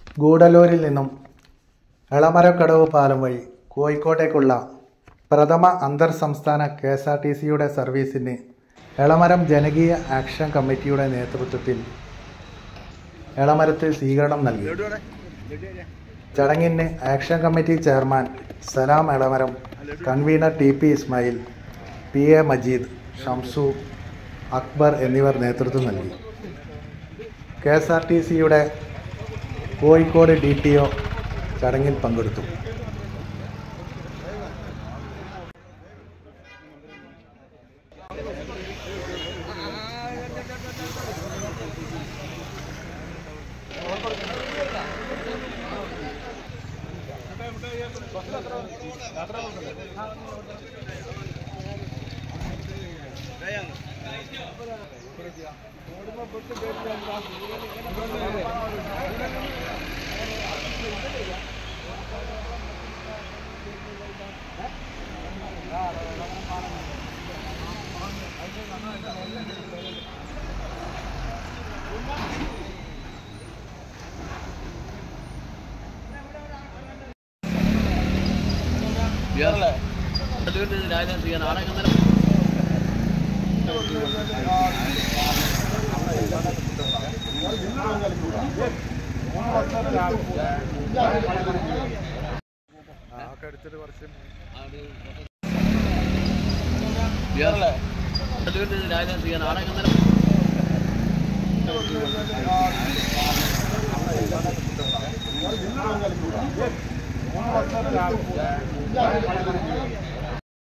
ഗൂഡല്ലൂരിൽ നിന്നും എളമരക്കടവ് പാലം വഴി കോഴിക്കോട്ടേക്കുള്ള പ്രഥമ അന്തർ സംസ്ഥാന കെ എസ് ആർ ടി സിയുടെ സർവീസിന് എളമരം ജനകീയ ആക്ഷൻ കമ്മിറ്റിയുടെ നേതൃത്വത്തിൽ എളമരത്തിൽ സ്വീകരണം നൽകി ചടങ്ങിന് action committee chairman Salam Elamaram convener T P Ismail P A Majeed Shamsu Akbar എന്നിവർ നേതൃത്വം നൽകി കെ എസ് ആർ ടി സിയുടെ കോഴിക്കോട് ഡി ടി ഒ ചടങ്ങിൽ പങ്കെടുത്തു രാജധാനി ചെയ്യാൻ ആടൊക്കെ രാജധാനി ചെയ്യാൻ ആടൊക്കെ Thank you.